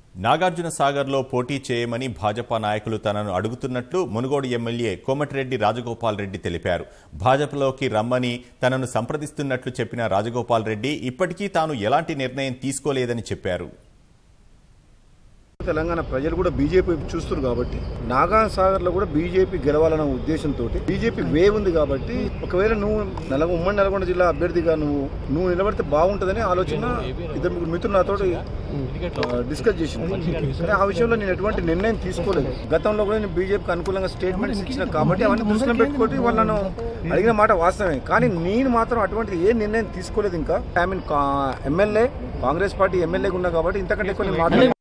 నాగార్జున సాగర్లో పోటీ చేయమని భాజపా నాయకులు తనను అడుగుతున్నట్లు మునుగోడు ఎమ్మెల్యే కోమటిరెడ్డి రాజగోపాల్ రెడ్డి తెలిపారు భాజపాలోకి రమ్మని తనను సంప్రదిస్తున్నట్లు చెప్పిన రాజగోపాల్ రెడ్డి ఇప్పటికీ తాను ఎలాంటి నిర్ణయం తీసుకోలేదని చెప్పారు తెలంగాణ ప్రజలు కూడా బీజేపీ చూస్తున్నారు కాబట్టి నాగా సాగర్ లో కూడా బీజేపీ గెలవాలన్న ఉద్దేశంతో బీజేపీ వేవ్ ఉంది కాబట్టి ఒకవేళ నువ్వు నల్గొ ఉమ్మడి నల్గొండ జిల్లా అభ్యర్థిగా నువ్వు నువ్వు నిలబడితే బాగుంటుందని ఆలోచన ఇద్దరు ముగ్గురు మిత్రులు నాతో డిస్కస్ చేసింది కానీ ఆ విషయంలో నేను ఎటువంటి నిర్ణయం తీసుకోలేదు గతంలో కూడా నేను బీజేపీకి అనుకూలంగా స్టేట్మెంట్స్ ఇచ్చిన కాబట్టి అవన్నీ దృష్టిలో పెట్టుకొని వాళ్ళను అడిగిన మాట వాస్తవమే కానీ నేను మాత్రం అటువంటి ఏ నిర్ణయం తీసుకోలేదు ఇంకా I mean MLA Congress party ఎమ్మెల్యేగా ఉన్నా కాబట్టి ఇంతకంటే కొన్ని మాట్లాడి